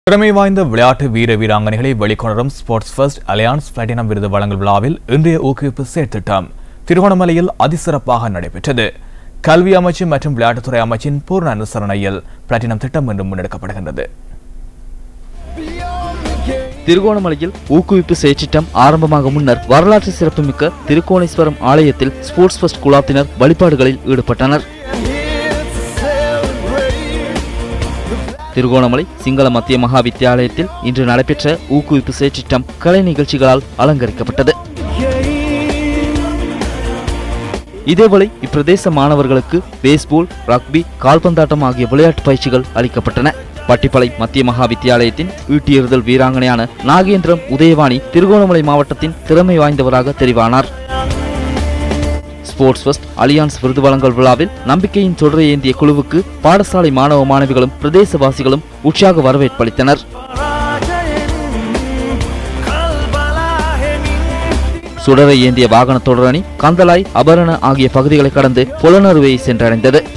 திறமை வாய்ந்த விளையாட்டு வீர வீராங்கனைகளை வெளிக்கொணரும் ஸ்போர்ட்ஸ் ஃபர்ஸ்ட் அலையான்ஸ் பிளாட்டினம் விருது வழங்கல் விழாவில் இன்றைய ஊக்குவிப்பு செயற்திட்டம் திருகோணமலையில் அதிசிறப்பாக நடைபெற்றது கல்வி அமைச்சு மற்றும் விளையாட்டுத்துறை அமைச்சின் பூர்ண அனுசரணையில் பிளாட்டினம் திட்டம் இன்று முன்னெடுக்கப்படுகின்றது திருகோணமலையில் ஊக்குவிப்பு செயற்றிட்டம் ஆரம்பமாக முன்னர் வரலாற்று சிறப்புமிக்க திருக்கோணேஸ்வரம் ஆலயத்தில் ஸ்போர்ட்ஸ் ஃபர்ஸ்ட் குழாத்தினர் வழிபாடுகளில் ஈடுபட்டனர் திருகோணமலை சிங்கள மத்திய மகா வித்தியாலயத்தில் இன்று நடைபெற்ற ஊக்குவிப்பு செயற்றிட்டம் கலை நிகழ்ச்சிகளால் அலங்கரிக்கப்பட்டது இதேவேளை இப்பிரதேச மாணவர்களுக்கு பேஸ்பால் ரக்பி கால்பந்தாட்டம் ஆகிய விளையாட்டு பயிற்சிகள் அளிக்கப்பட்டன பட்டிப்பளை மத்திய மகா வித்தியாலயத்தின் ஈட்டியெறிதல் வீராங்கனையான நாகேந்திரம் உதயவாணி திருகோணமலை மாவட்டத்தின் திறமை வாய்ந்தவராக தெரிவானார் ஸ்போர்ட்ஸ் ஃபர்ஸ்ட் அலியான்ஸ் விருது வழங்கல் விழாவில் நம்பிக்கையின் தொடரை ஏந்திய குழுவுக்கு பாடசாலை மாணவ மாணவிகளும் பிரதேசவாசிகளும் உற்சாக வரவேற்பளித்தனர் சுடரை ஏந்திய வாகன தொடரணி கந்தலாய் அபரண ஆகிய பகுதிகளை கடந்து புலனறுவையை சென்றடைந்தது